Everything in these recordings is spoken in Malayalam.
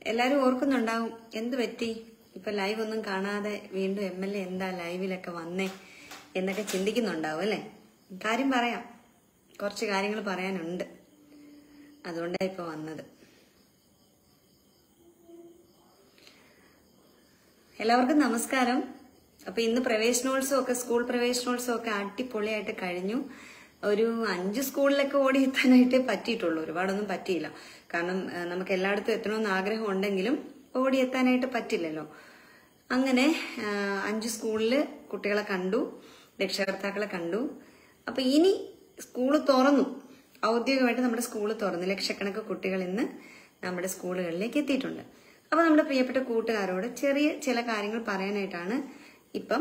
എല്ലാരും ഓർക്കുന്നുണ്ടാവും എന്ത് പറ്റി ഇപ്പൊ ലൈവ് ഒന്നും കാണാതെ വീണ്ടും എം എൽ എ എന്താ ലൈവിലൊക്കെ വന്നേ എന്നൊക്കെ ചിന്തിക്കുന്നുണ്ടാവും അല്ലേ കാര്യം പറയാം കുറച്ച് കാര്യങ്ങൾ പറയാനുണ്ട് അതുകൊണ്ടാണ് ഇപ്പൊ വന്നത് എല്ലാവർക്കും നമസ്കാരം അപ്പൊ ഇന്ന് പ്രവേശനോത്സവം ഒക്കെ സ്കൂൾ പ്രവേശനോത്സവം ഒക്കെ അടിപൊളിയായിട്ട് കഴിഞ്ഞു ഒരു അഞ്ച് സ്കൂളിലൊക്കെ ഓടി എത്താനായിട്ടേ പറ്റിയിട്ടുള്ളൂ ഒരുപാടൊന്നും പറ്റിയില്ല കാരണം ആ, നമുക്ക് എല്ലായിടത്തും എത്തണമെന്ന് ആഗ്രഹം ഉണ്ടെങ്കിലും ഓടി എത്താനായിട്ട് പറ്റില്ലല്ലോ അങ്ങനെ ആ, അഞ്ച് സ്കൂളില് കുട്ടികളെ കണ്ടു രക്ഷകർത്താക്കളെ കണ്ടു അപ്പൊ ഇനി സ്കൂള് തുറന്നു ഔദ്യോഗികമായിട്ട് നമ്മുടെ സ്കൂള് തുറന്നു ലക്ഷക്കണക്ക് കുട്ടികൾ ഇന്ന് നമ്മുടെ സ്കൂളുകളിലേക്ക് എത്തിയിട്ടുണ്ട് അപ്പൊ നമ്മുടെ പ്രിയപ്പെട്ട കൂട്ടുകാരോട് ചെറിയ ചില കാര്യങ്ങൾ പറയാനായിട്ടാണ് ഇപ്പം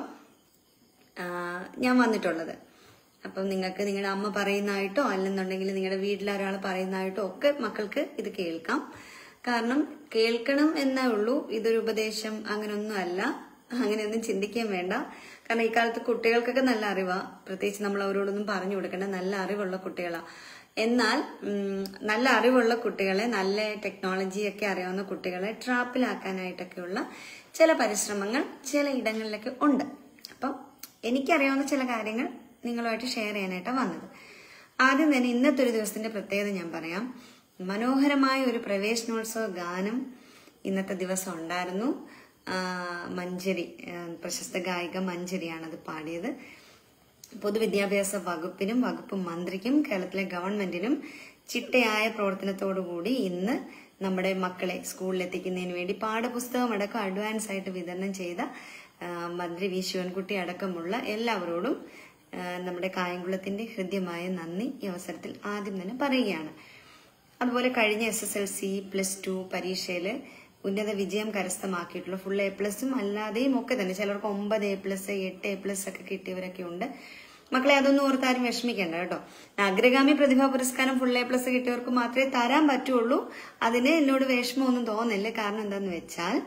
ആ, ഞാൻ വന്നിട്ടുള്ളത് അപ്പം നിങ്ങൾക്ക് നിങ്ങളുടെ അമ്മ പറയുന്നതായിട്ടോ അല്ലെന്നുണ്ടെങ്കിൽ നിങ്ങളുടെ വീട്ടിലെ ഒരാൾ പറയുന്നതായിട്ടോ ഒക്കെ മക്കൾക്ക് ഇത് കേൾക്കാം കാരണം കേൾക്കണം എന്നേ ഉള്ളൂ ഇതൊരു ഉപദേശം അങ്ങനെയൊന്നും അല്ല അങ്ങനെയൊന്നും ചിന്തിക്കാൻ വേണ്ട കാരണം ഈ കാലത്ത് കുട്ടികൾക്കൊക്കെ നല്ല അറിവാ പ്രത്യേകിച്ച് നമ്മൾ അവരോടൊന്നും പറഞ്ഞു കൊടുക്കേണ്ട നല്ല അറിവുള്ള കുട്ടികളാ എന്നാൽ ഉം, നല്ല അറിവുള്ള കുട്ടികളെ നല്ല ടെക്നോളജി ഒക്കെ അറിയാവുന്ന കുട്ടികളെ ട്രാപ്പിലാക്കാനായിട്ടൊക്കെയുള്ള ചില പരിശ്രമങ്ങൾ ചില ഇടങ്ങളിലൊക്കെ ഉണ്ട് അപ്പം എനിക്കറിയാവുന്ന ചില കാര്യങ്ങൾ നിങ്ങളുമായിട്ട് ഷെയർ ചെയ്യാനായിട്ടാണ് വന്നത് ആദ്യം തന്നെ ഇന്നത്തെ ഒരു ദിവസത്തിന്റെ പ്രത്യേകത ഞാൻ പറയാം മനോഹരമായ ഒരു പ്രവേശനോത്സവ ഗാനം ഇന്നത്തെ ദിവസം ഉണ്ടായിരുന്നു ആ, മഞ്ജരി ആ, പ്രശസ്ത ഗായിക മഞ്ജരിയാണ് അത് പാടിയത് പൊതുവിദ്യാഭ്യാസ വകുപ്പിനും വകുപ്പ് മന്ത്രിക്കും കേരളത്തിലെ ഗവൺമെന്റിനും ചിട്ടയായ പ്രവർത്തനത്തോടുകൂടി ഇന്ന് നമ്മുടെ മക്കളെ സ്കൂളിൽ എത്തിക്കുന്നതിന് വേണ്ടി പാഠപുസ്തകം അടക്കം അഡ്വാൻസ് ആയിട്ട് വിതരണം ചെയ്ത ആ, മന്ത്രി വി ശിവൻകുട്ടി അടക്കമുള്ള എല്ലാവരോടും ആ, നമ്മുടെ കായംകുളത്തിന്റെ ഹൃദ്യമായ നന്ദി ഈ അവസരത്തിൽ ആദ്യം തന്നെ പറയുകയാണ് അതുപോലെ കഴിഞ്ഞ S S L C plus two പരീക്ഷയിൽ ഉന്നത വിജയം കരസ്ഥമാക്കിയിട്ടുള്ള ഫുൾ എ പ്ലസും അല്ലാതെയും ഒക്കെ തന്നെ ചിലർക്ക് ഒമ്പത് എ പ്ലസ് എട്ട് എ പ്ലസ് ഒക്കെ കിട്ടിയവരൊക്കെ ഉണ്ട് മക്കളെ അതൊന്നും ഓർത്താരും വിഷമിക്കേണ്ട കേട്ടോ അഗ്രഗാമി പ്രതിഭാ പുരസ്കാരം ഫുൾ എ പ്ലസ് കിട്ടിയവർക്ക് മാത്രമേ തരാൻ പറ്റുള്ളൂ അതിന് എന്നോട് വിഷമമൊന്നും തോന്നില്ല കാരണം എന്താന്ന് വെച്ചാൽ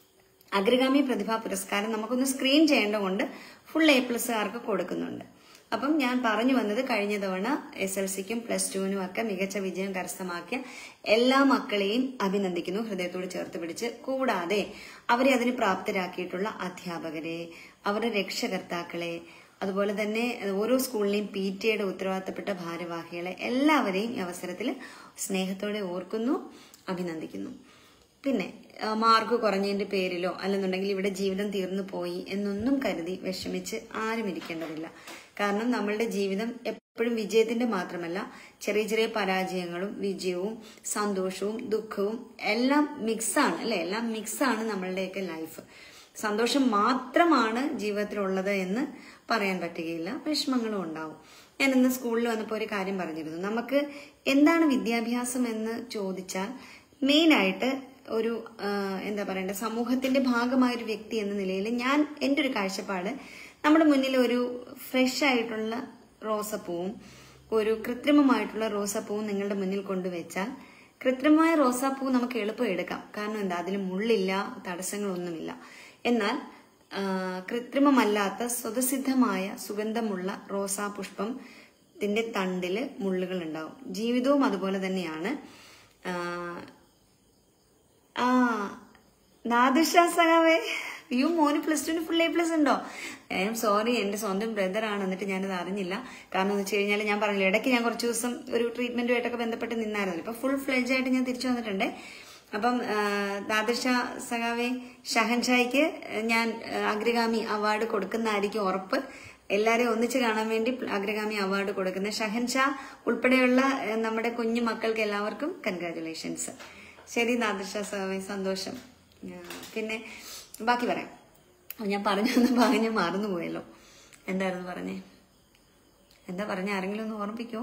അഗ്രഗാമി പ്രതിഭാ പുരസ്കാരം നമുക്കൊന്ന് സ്ക്രീൻ ചെയ്യേണ്ടതുകൊണ്ട് ഫുൾ എ പ്ലസ്സുകാർക്ക് കൊടുക്കുന്നുണ്ട് അപ്പം ഞാൻ പറഞ്ഞു വന്നത് കഴിഞ്ഞ തവണ എസ് എൽ സിക്കും പ്ലസ് ടുവിനും ഒക്കെ മികച്ച വിജയം കരസ്ഥമാക്കിയ എല്ലാ മക്കളെയും അഭിനന്ദിക്കുന്നു ഹൃദയത്തോട് ചേർത്ത് പിടിച്ച് കൂടാതെ അവരെ അതിന് പ്രാപ്തരാക്കിയിട്ടുള്ള അധ്യാപകരെ അവരുടെ രക്ഷകർത്താക്കളെ അതുപോലെ തന്നെ ഓരോ സ്കൂളിലെയും പി ടിയുടെ ഉത്തരവാദിത്തപ്പെട്ട ഭാരവാഹികളെ എല്ലാവരെയും ഈ അവസരത്തിൽ സ്നേഹത്തോടെ ഓർക്കുന്നു അഭിനന്ദിക്കുന്നു പിന്നെ ആ, മാർക്ക് കുറഞ്ഞതിന്റെ പേരിലോ അല്ലെന്നുണ്ടെങ്കിൽ ഇവിടെ ജീവിതം തീർന്നു പോയി എന്നൊന്നും കരുതി വിഷമിച്ച് ആരും ഇരിക്കേണ്ടതില്ല കാരണം നമ്മളുടെ ജീവിതം എപ്പോഴും വിജയത്തിന്റെ മാത്രമല്ല ചെറിയ ചെറിയ പരാജയങ്ങളും വിജയവും സന്തോഷവും ദുഃഖവും എല്ലാം മിക്സാണ് അല്ലെ എല്ലാം മിക്സാണ് നമ്മളുടെയൊക്കെ ലൈഫ് സന്തോഷം മാത്രമാണ് ജീവിതത്തിലുള്ളത് എന്ന് പറയാൻ പറ്റുകയില്ല വിഷമങ്ങളും ഉണ്ടാവും ഞാൻ ഇന്ന് സ്കൂളിൽ വന്നപ്പോൾ ഒരു കാര്യം പറഞ്ഞിരുന്നു നമുക്ക് എന്താണ് വിദ്യാഭ്യാസം എന്ന് ചോദിച്ചാൽ മെയിനായിട്ട് ഒരു ആ, എന്താ പറയണ്ട സമൂഹത്തിന്റെ ഭാഗമായ ഒരു വ്യക്തി എന്ന നിലയിൽ ഞാൻ എൻ്റെ ഒരു കാഴ്ചപ്പാട് നമ്മുടെ മുന്നിൽ ഒരു ഫ്രഷ് ആയിട്ടുള്ള റോസപ്പൂവും ഒരു കൃത്രിമമായിട്ടുള്ള റോസാപ്പൂവും നിങ്ങളുടെ മുന്നിൽ കൊണ്ടുവച്ചാൽ കൃത്രിമമായ റോസാപ്പൂ നമുക്ക് എളുപ്പം എടുക്കാം കാരണം എന്താ അതിൽ മുള്ളില്ല തടസ്സങ്ങളൊന്നുമില്ല എന്നാൽ ആ, കൃത്രിമമല്ലാത്ത സ്വതസിദ്ധമായ സുഗന്ധമുള്ള റോസാ പുഷ്പത്തിന്റെ തണ്ടില് മുള്ളുകൾ ഉണ്ടാവും ജീവിതവും അതുപോലെ തന്നെയാണ് ആ, ആ നാദിഷ സഖാവേ യു മോന് പ്ലസ് ടുന് ഫുൾ എ പ്ലസ് ഉണ്ടോ ഐ എം സോറി എന്റെ സ്വന്തം ബ്രദർ ആണ് എന്നിട്ട് ഞാനത് അറിഞ്ഞില്ല കാരണം എന്ന് വെച്ച് കഴിഞ്ഞാൽ ഞാൻ പറഞ്ഞില്ല ഇടയ്ക്ക് ഞാൻ കുറച്ച് ദിവസം ഒരു ട്രീറ്റ്മെന്റുമായിട്ടൊക്കെ ബന്ധപ്പെട്ട് നിന്നായിരുന്നു ഇപ്പൊ ഫുൾ ഫ്ലെഡ്ജ് ആയിട്ട് ഞാൻ തിരിച്ചു വന്നിട്ടുണ്ട് അപ്പം നാദിഷ സഖാവെ ഷഹൻഷായ്ക്ക് ഞാൻ ആ, അഗ്രഗാമി അവാർഡ് കൊടുക്കുന്നതായിരിക്കും ഉറപ്പ് എല്ലാരെയും ഒന്നിച്ച് കാണാൻ വേണ്ടി അഗ്രഗാമി അവാർഡ് കൊടുക്കുന്ന ഷഹൻഷാ ഉൾപ്പെടെയുള്ള ആ, നമ്മുടെ കുഞ്ഞു മക്കൾക്ക് എല്ലാവർക്കും കൺഗ്രാറ്റുലേഷൻസ് ശരി നാദിഷ സഖാവെ സന്തോഷം ആ, പിന്നെ ബാക്കി പറയാം അപ്പൊ ഞാൻ പറഞ്ഞു വന്ന ഭാഗം ഞാൻ മറന്നുപോയല്ലോ എന്തായിരുന്നു പറഞ്ഞേ എന്താ പറഞ്ഞ ആരെങ്കിലും ഒന്ന് ഓർമ്മിപ്പിക്കോ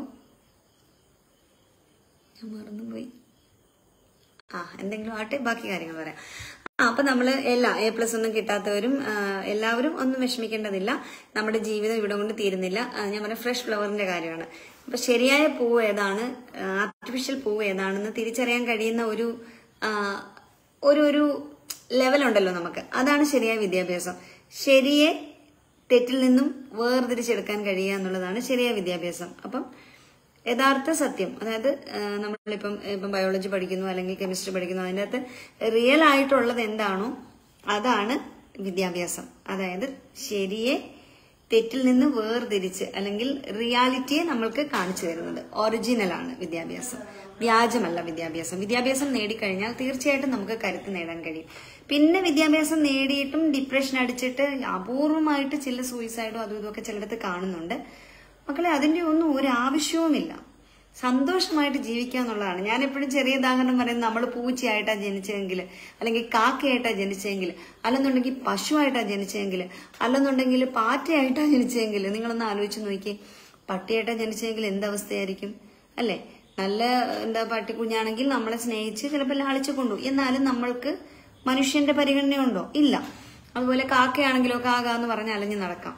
ഞാൻ മറന്നുപോയി ആ എന്തെങ്കിലും ആട്ടെ ബാക്കി കാര്യങ്ങൾ പറയാം ആ അപ്പൊ നമ്മള് എല്ലാ എ പ്ലസ് ഒന്നും കിട്ടാത്തവരും ആ, എല്ലാവരും ഒന്നും വിഷമിക്കേണ്ടതില്ല നമ്മുടെ ജീവിതം ഇവിടെ കൊണ്ട് തീരുന്നില്ല ആ, ഞാൻ പറഞ്ഞ ഫ്രഷ് ഫ്ലവറിന്റെ കാര്യമാണ് അപ്പൊ ശരിയായ പൂവ് ഏതാണ് ആർട്ടിഫിഷ്യൽ പൂവ് ഏതാണെന്ന് തിരിച്ചറിയാൻ കഴിയുന്ന ഒരു ആ, ഒരു ഒരു ലെവലുണ്ടല്ലോ നമുക്ക് അതാണ് ശരിയായ വിദ്യാഭ്യാസം ശരിയെ തെറ്റിൽ നിന്നും വേർതിരിച്ചെടുക്കാൻ കഴിയുക എന്നുള്ളതാണ് ശരിയായ വിദ്യാഭ്യാസം അപ്പം യഥാർത്ഥ സത്യം അതായത് ആ, നമ്മളിപ്പം ഇപ്പം ബയോളജി പഠിക്കുന്നു അല്ലെങ്കിൽ കെമിസ്ട്രി പഠിക്കുന്നു അതിൻ്റെ അകത്ത് റിയൽ ആയിട്ടുള്ളത് എന്താണോ അതാണ് വിദ്യാഭ്യാസം അതായത് ശരിയെ തെറ്റിൽ നിന്ന് വേർതിരിച്ച് അല്ലെങ്കിൽ റിയാലിറ്റിയെ നമ്മൾക്ക് കാണിച്ചു തരുന്നത് ഒറിജിനലാണ് വിദ്യാഭ്യാസം വ്യാജമല്ല വിദ്യാഭ്യാസം വിദ്യാഭ്യാസം നേടിക്കഴിഞ്ഞാൽ തീർച്ചയായിട്ടും നമുക്ക് കരുത്ത് നേടാൻ കഴിയും പിന്നെ വിദ്യാഭ്യാസം നേടിയിട്ടും ഡിപ്രഷൻ അടിച്ചിട്ട് അപൂർവമായിട്ട് ചില സൂയിസൈഡും അതും ഇതുമൊക്കെ ചിലയിടത്ത് കാണുന്നുണ്ട് മക്കളെ അതിന്റെ ഒന്നും ഒരു ആവശ്യവുമില്ല സന്തോഷമായിട്ട് ജീവിക്കുക എന്നുള്ളതാണ് ഞാൻ എപ്പോഴും ചെറിയ ഉദാഹരണം പറയുന്നത് നമ്മൾ പൂച്ചയായിട്ടാ ജനിച്ചതെങ്കിൽ അല്ലെങ്കിൽ കാക്കയായിട്ടാ ജനിച്ചതെങ്കിൽ അല്ലെന്നുണ്ടെങ്കിൽ പശുവായിട്ടാ ജനിച്ചതെങ്കിൽ അല്ലെന്നുണ്ടെങ്കിൽ പാറ്റയായിട്ടാ ജനിച്ചതെങ്കിൽ നിങ്ങളൊന്ന് ആലോചിച്ച് നോക്കിയേ പട്ടിയായിട്ടാ ജനിച്ചതെങ്കിൽ എന്തവസ്ഥയായിരിക്കും അല്ലേ നല്ല എന്താ പട്ടിക്കുഞ്ഞാണെങ്കിൽ നമ്മളെ സ്നേഹിച്ച് ചിലപ്പോൾ ലാളിച്ചു കൊണ്ടു എന്നാലും നമ്മൾക്ക് മനുഷ്യന്റെ പരിഗണനയുണ്ടോ ഇല്ല അതുപോലെ കാക്കയാണെങ്കിലോ കാക എന്ന് പറഞ്ഞ് അലഞ്ഞു നടക്കാം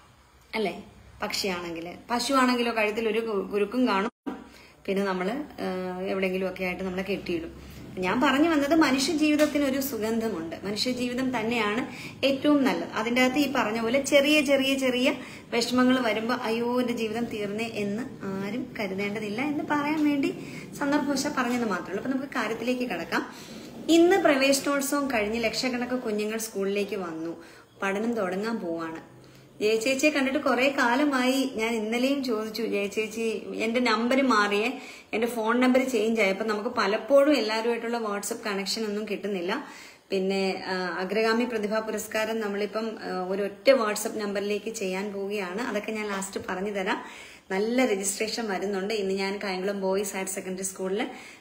അല്ലേ പക്ഷിയാണെങ്കിൽ പശു ആണെങ്കിലോ കഴുത്തിൽ ഒരു കു- കുരുക്കും കാണും പിന്നെ നമ്മൾ എവിടെയെങ്കിലും ഒക്കെ ആയിട്ട് നമ്മളെ കെട്ടിയിടും ഞാൻ പറഞ്ഞു വന്നത് മനുഷ്യ ജീവിതത്തിന് ഒരു സുഗന്ധമുണ്ട് മനുഷ്യ ജീവിതം തന്നെയാണ് ഏറ്റവും നല്ലത് അതിൻ്റെ അകത്ത് ഈ പറഞ്ഞ പോലെ ചെറിയ ചെറിയ ചെറിയ വിഷമങ്ങൾ വരുമ്പോൾ അയ്യോ എൻ്റെ ജീവിതം തീർന്നേ എന്ന് ആരും കരുതേണ്ടതില്ല എന്ന് പറയാൻ വേണ്ടി സന്ദർഭവശ പറഞ്ഞത് മാത്രമേ ഉള്ളൂ അപ്പൊ നമുക്ക് കാര്യത്തിലേക്ക് കിടക്കാം ഇന്ന് പ്രവേശനോത്സവം കഴിഞ്ഞ് ലക്ഷക്കണക്ക് കുഞ്ഞുങ്ങൾ സ്കൂളിലേക്ക് വന്നു പഠനം തുടങ്ങാൻ പോവാണ് ജയചേച്ചിയെ കണ്ടിട്ട് കുറെ കാലമായി ഞാൻ ഇന്നലെയും ചോദിച്ചു ജയചേച്ചി എന്റെ നമ്പർ മാറിയേ എന്റെ ഫോൺ നമ്പർ ചേഞ്ച് ആയി അപ്പൊ നമുക്ക് പലപ്പോഴും എല്ലാവരുമായിട്ടുള്ള വാട്സപ്പ് കണക്ഷൻ ഒന്നും കിട്ടുന്നില്ല പിന്നെ ആ, അഗ്രഗാമി പ്രതിഭാ പുരസ്കാരം നമ്മളിപ്പം ആ, ഒരൊറ്റ വാട്സപ്പ് നമ്പറിലേക്ക് ചെയ്യാൻ പോവുകയാണ് അതൊക്കെ ഞാൻ ലാസ്റ്റ് പറഞ്ഞു തരാം നല്ല രജിസ്ട്രേഷൻ വരുന്നുണ്ട് ഇന്ന് ഞാൻ കായംകുളം ബോയ്സ് ഹയർ സെക്കൻഡറി സ്കൂളിൽ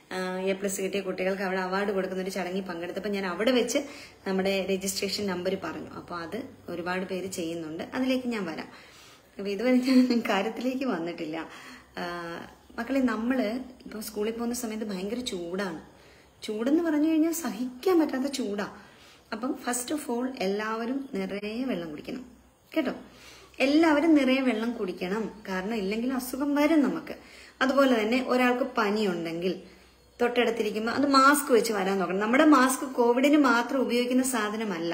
എ പ്ലസ് കിട്ടിയ കുട്ടികൾക്ക് അവിടെ അവാർഡ് കൊടുക്കുന്ന ഒരു ചടങ്ങിൽ പങ്കെടുത്തപ്പോൾ ഞാൻ അവിടെ വെച്ച് നമ്മുടെ രജിസ്ട്രേഷൻ നമ്പർ പറഞ്ഞു അപ്പോൾ അത് ഒരുപാട് പേര് ചെയ്യുന്നുണ്ട് അതിലേക്ക് ഞാൻ വരാം അപ്പോൾ ഇതുവരെ ഞാൻ കാര്യത്തിലേക്ക് വന്നിട്ടില്ല ആ, മക്കളെ നമ്മൾ ഇപ്പോൾ സ്കൂളിൽ പോകുന്ന സമയത്ത് ഭയങ്കര ചൂടാണ് ചൂടെന്ന് പറഞ്ഞു കഴിഞ്ഞാൽ സഹിക്കാൻ പറ്റാത്ത ചൂടാ അപ്പം ഫസ്റ്റ് ഓഫ് ഓൾ എല്ലാവരും നിറയെ വെള്ളം കുടിക്കണം കേട്ടോ എല്ലാവരും നിറയെ വെള്ളം കുടിക്കണം കാരണം ഇല്ലെങ്കിൽ അസുഖം വരും നമുക്ക് അതുപോലെ തന്നെ ഒരാൾക്ക് പനിയുണ്ടെങ്കിൽ തൊട്ടടുത്തിരിക്കുമ്പോൾ അത് മാസ്ക് വെച്ച് വരാൻ നോക്കണം നമ്മുടെ മാസ്ക് കോവിഡിന് മാത്രം ഉപയോഗിക്കുന്ന സാധനമല്ല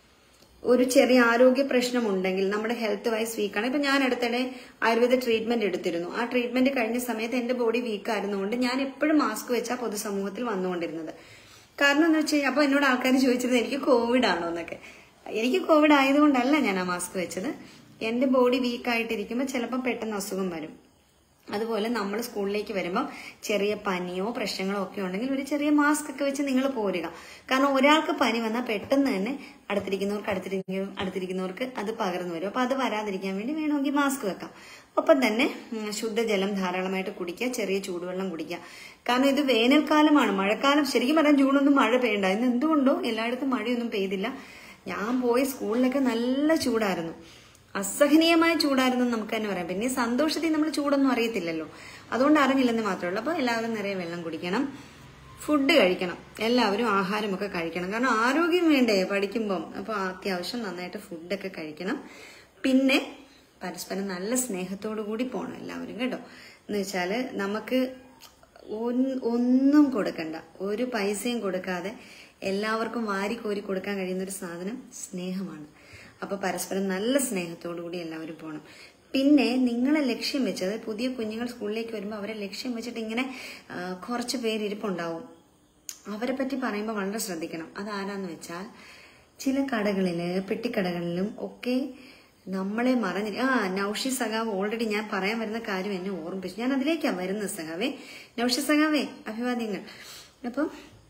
ഒരു ചെറിയ ആരോഗ്യ പ്രശ്നം ഉണ്ടെങ്കിൽ നമ്മുടെ ഹെൽത്ത് വൈസ് വീക്കാണ് ഇപ്പൊ ഞാൻ അടുത്തിടെ ആയുർവേദ ട്രീറ്റ്മെന്റ് എടുത്തിരുന്നു ആ ട്രീറ്റ്മെന്റ് കഴിഞ്ഞ സമയത്ത് എന്റെ ബോഡി വീക്ക് ആയിരുന്നുകൊണ്ട് ഞാൻ എപ്പോഴും മാസ്ക് വെച്ചാ പൊതുസമൂഹത്തിൽ വന്നുകൊണ്ടിരുന്നത് കാരണം എന്ന് വെച്ച് കഴിഞ്ഞാൽ അപ്പൊ എന്നോട് ആൾക്കാർ ചോദിച്ചിരുന്നത് എനിക്ക് കോവിഡ് ആണോ എന്നൊക്കെ എനിക്ക് കോവിഡ് ആയതുകൊണ്ടല്ല ഞാൻ ആ മാസ്ക് വെച്ചത് എന്റെ ബോഡി വീക്ക് ആയിട്ടിരിക്കുമ്പോൾ ചിലപ്പോൾ പെട്ടെന്ന് അസുഖം വരും അതുപോലെ നമ്മൾ സ്കൂളിലേക്ക് വരുമ്പോൾ ചെറിയ പനിയോ പ്രശ്നങ്ങളോ ഒക്കെ ഉണ്ടെങ്കിൽ ഒരു ചെറിയ മാസ്ക് ഒക്കെ വെച്ച് നിങ്ങൾ പോരുക കാരണം ഒരാൾക്ക് പനി വന്നാൽ പെട്ടെന്ന് തന്നെ അടുത്തിരിക്കുന്നവർക്ക് അടുത്തിരിക്കുന്ന അടുത്തിരിക്കുന്നവർക്ക് അത് പകർന്നു വരും അപ്പൊ അത് വരാതിരിക്കാൻ വേണ്ടി വേണമെങ്കിൽ മാസ്ക് വെക്കാം ഒപ്പം തന്നെ ഉം, ശുദ്ധജലം ധാരാളമായിട്ട് കുടിക്കുക ചെറിയ ചൂടുവെള്ളം കുടിക്കുക കാരണം ഇത് വേനൽക്കാലമാണ് മഴക്കാലം ശരിക്കും പറയാൻ ജൂണൊന്നും മഴ പെയ്യണ്ട ഇന്ന് എന്തുകൊണ്ടോ എല്ലായിടത്തും മഴയൊന്നും പെയ്തില്ല ഞാൻ പോയി സ്കൂളിലൊക്കെ നല്ല ചൂടായിരുന്നു അസഹനീയമായ ചൂടായിരുന്നു എന്ന് നമുക്ക് തന്നെ പറയാം പിന്നെ ഈ സന്തോഷത്തിൽ നമ്മൾ ചൂടൊന്നും അറിയത്തില്ലല്ലോ അതുകൊണ്ട് അറിഞ്ഞില്ലെന്ന് മാത്രമേ ഉള്ളൂ അപ്പോൾ എല്ലാവരും നിറയെ വെള്ളം കുടിക്കണം ഫുഡ് കഴിക്കണം എല്ലാവരും ആഹാരമൊക്കെ കഴിക്കണം കാരണം ആരോഗ്യം വേണ്ടേ പഠിക്കുമ്പം അപ്പോൾ അത്യാവശ്യം നന്നായിട്ട് ഫുഡൊക്കെ കഴിക്കണം പിന്നെ പരസ്പരം നല്ല സ്നേഹത്തോടു കൂടി പോകണം എല്ലാവരും കേട്ടോ എന്ന് വെച്ചാൽ നമുക്ക് ഒൻ- ഒന്നും കൊടുക്കണ്ട ഒരു പൈസയും കൊടുക്കാതെ എല്ലാവർക്കും വാരി കോരി കൊടുക്കാൻ കഴിയുന്ന ഒരു സാധനം സ്നേഹമാണ് അപ്പൊ പരസ്പരം നല്ല സ്നേഹത്തോടു കൂടി എല്ലാവരും പോകണം പിന്നെ നിങ്ങളെ ലക്ഷ്യം വെച്ച് അതായത് പുതിയ കുഞ്ഞുങ്ങൾ സ്കൂളിലേക്ക് വരുമ്പോൾ അവരെ ലക്ഷ്യം വെച്ചിട്ട് ഇങ്ങനെ ആ, കുറച്ച് പേര് ഇരിപ്പുണ്ടാവും അവരെ പറ്റി പറയുമ്പോൾ വളരെ ശ്രദ്ധിക്കണം അതാരാന്ന് വെച്ചാൽ ചില കടകളില് പെട്ടിക്കടകളിലും ഒക്കെ നമ്മളെ മറഞ്ഞി ആ നൌഷി സഖാവ് ഓൾറെഡി ഞാൻ പറയാൻ വരുന്ന കാര്യം എന്നെ ഓർമ്മിപ്പിച്ചു ഞാൻ അതിലേക്കാണ് വരുന്നത് സഖാവേ നൌഷി സഖാവേ അഭിവാദ്യങ്ങൾ അപ്പം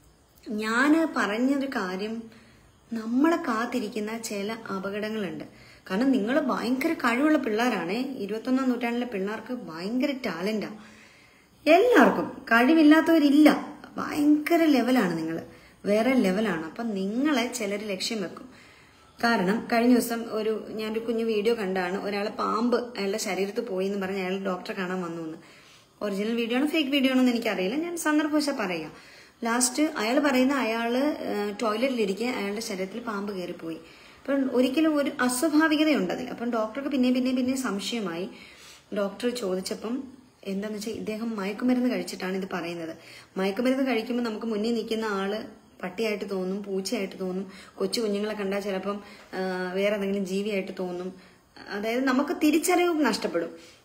ഞാൻ പറഞ്ഞൊരു കാര്യം നമ്മളെ കാത്തിരിക്കുന്ന ചില അപകടങ്ങളുണ്ട് കാരണം നിങ്ങൾ ഭയങ്കര കഴിവുള്ള പിള്ളേരാണേ ഇരുപത്തൊന്നാം നൂറ്റാണ്ടിലെ പിള്ളേർക്ക് ഭയങ്കര ടാലന്റാ എല്ലാവർക്കും കഴിവില്ലാത്തവരില്ല ഭയങ്കര ലെവലാണ് നിങ്ങൾ വേറെ ലെവലാണ് അപ്പം നിങ്ങളെ ചിലർ ലക്ഷ്യം വെക്കും കാരണം കഴിഞ്ഞ ദിവസം ഒരു ഞാനൊരു കുഞ്ഞു വീഡിയോ കണ്ടാണ് ഒരാളെ പാമ്പ് അയാളുടെ ശരീരത്ത് പോയി എന്ന് പറഞ്ഞ് അയാൾ ഡോക്ടറെ കാണാൻ വന്നു എന്ന് ഒറിജിനൽ വീഡിയോ ആണോ ഫേക്ക് വീഡിയോ ആണോ എന്ന് എനിക്കറിയില്ല ഞാൻ സന്ദർഭവശ പറയാം ലാസ്റ്റ് അയാൾ പറയുന്ന അയാള് ടോയ്ലറ്റിലിരിക്കെ അയാളുടെ ശരീരത്തിൽ പാമ്പ് കയറിപ്പോയി അപ്പം ഒരിക്കലും ഒരു അസ്വാഭാവികതയുണ്ട് അതിൽ അപ്പം ഡോക്ടർക്ക് പിന്നെ പിന്നെ പിന്നെ സംശയമായി ഡോക്ടർ ചോദിച്ചപ്പം എന്താന്ന് വെച്ചാൽ ഇദ്ദേഹം മയക്കുമരുന്ന് കഴിച്ചിട്ടാണ് ഇത് പറയുന്നത് മയക്കുമരുന്ന് കഴിക്കുമ്പോൾ നമുക്ക് മുന്നിൽ നിൽക്കുന്ന ആള് പട്ടിയായിട്ട് തോന്നും പൂച്ചയായിട്ട് തോന്നും കൊച്ചു കുഞ്ഞുങ്ങളെ കണ്ടാൽ ചിലപ്പം ആ, വേറെ എന്തെങ്കിലും ജീവിയായിട്ട് തോന്നും അതായത് നമുക്ക് തിരിച്ചറിവ് നഷ്ടപ്പെടും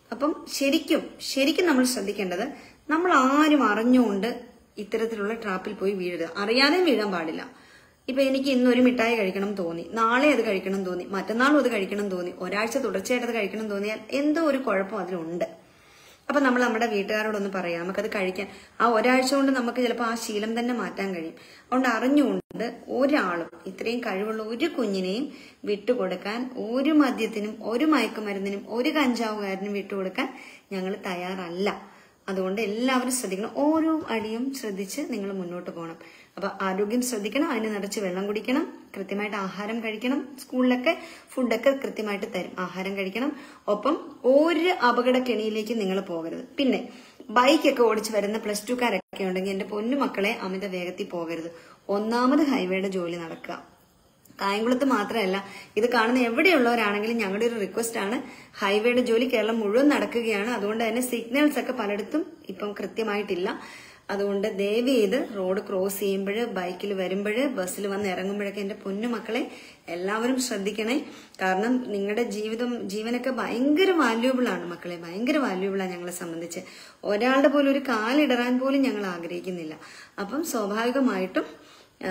അപ്പം ശരിക്കും ശരിക്കും നമ്മൾ ശ്രദ്ധിക്കേണ്ടത് നമ്മൾ ആരും അറിഞ്ഞുകൊണ്ട് ഇത്തരത്തിലുള്ള ട്രാപ്പിൽ പോയി വീഴരുത് അറിയാതെ വീഴാൻ പാടില്ല ഇപ്പൊ എനിക്ക് ഇന്ന് ഒരു മിഠായി കഴിക്കണം എന്ന് തോന്നി നാളെ അത് കഴിക്കണം എന്ന് തോന്നി മറ്റന്നാളും അത് കഴിക്കണം എന്ന് തോന്നി ഒരാഴ്ച തുടർച്ചയായിട്ട് അത് കഴിക്കണം എന്ന് തോന്നിയാൽ എന്തോ ഒരു കുഴപ്പം അതിലുണ്ട് അപ്പൊ നമ്മൾ നമ്മുടെ വീട്ടുകാരോടൊന്ന് പറയാം നമുക്കത് കഴിക്കാൻ ആ ഒരാഴ്ച കൊണ്ട് നമുക്ക് ചിലപ്പോൾ ആ ശീലം തന്നെ മാറ്റാൻ കഴിയും അതുകൊണ്ട് അറിഞ്ഞുകൊണ്ട് ഒരാളും ഇത്രയും കഴിവുള്ള ഒരു കുഞ്ഞിനെയും വിട്ടുകൊടുക്കാൻ ഒരു മദ്യത്തിനും ഒരു മയക്കുമരുന്നിനും ഒരു കഞ്ചാവുകാരനും വിട്ടുകൊടുക്കാൻ ഞങ്ങൾ തയ്യാറല്ല അതുകൊണ്ട് എല്ലാവരും ശ്രദ്ധിക്കണം ഓരോ അടിയും ശ്രദ്ധിച്ച് നിങ്ങൾ മുന്നോട്ട് പോകണം അപ്പൊ ആരോഗ്യം ശ്രദ്ധിക്കണം അതിന് നിറച്ച് വെള്ളം കുടിക്കണം കൃത്യമായിട്ട് ആഹാരം കഴിക്കണം സ്കൂളിലൊക്കെ ഫുഡൊക്കെ കൃത്യമായിട്ട് തരും ആഹാരം കഴിക്കണം ഒപ്പം ഒരു അപകട കെണിയിലേക്ക് നിങ്ങൾ പോകരുത് പിന്നെ ബൈക്കൊക്കെ ഓടിച്ച് വരുന്ന പ്ലസ് ടുക്കാരൊക്കെ ഉണ്ടെങ്കിൽ എന്റെ പൊന്നു മക്കളെ അമിത വേഗത്തിൽ പോകരുത് ഒന്നാമത് ഹൈവേയുടെ ജോലി നടക്കുക കായംകുളത്ത് മാത്രമല്ല ഇത് കാണുന്ന എവിടെയുള്ളവരാണെങ്കിലും ഞങ്ങളുടെ ഒരു റിക്വസ്റ്റ് ആണ് ഹൈവേയുടെ ജോലി കേരളം മുഴുവൻ നടക്കുകയാണ് അതുകൊണ്ട് തന്നെ സിഗ്നൽസ് ഒക്കെ പലയിടത്തും ഇപ്പം കൃത്യമായിട്ടില്ല അതുകൊണ്ട് ദയവ് ചെയ്ത് റോഡ് ക്രോസ് ചെയ്യുമ്പോൾ ബൈക്കിൽ വരുമ്പോൾ ബസ്സിൽ വന്ന് ഇറങ്ങുമ്പോഴൊക്കെ എൻ്റെ പൊന്നു മക്കളെ എല്ലാവരും ശ്രദ്ധിക്കണേ കാരണം നിങ്ങളുടെ ജീവിതം ജീവനൊക്കെ ഭയങ്കര വാല്യൂബിൾ ആണ് മക്കളെ ഭയങ്കര വാല്യൂബിൾ ആണ് ഞങ്ങളെ സംബന്ധിച്ച് ഒരാളുടെ പോലും ഒരു കാലിടറാൻ പോലും ഞങ്ങൾ ആഗ്രഹിക്കുന്നില്ല അപ്പം സ്വാഭാവികമായിട്ടും ആ,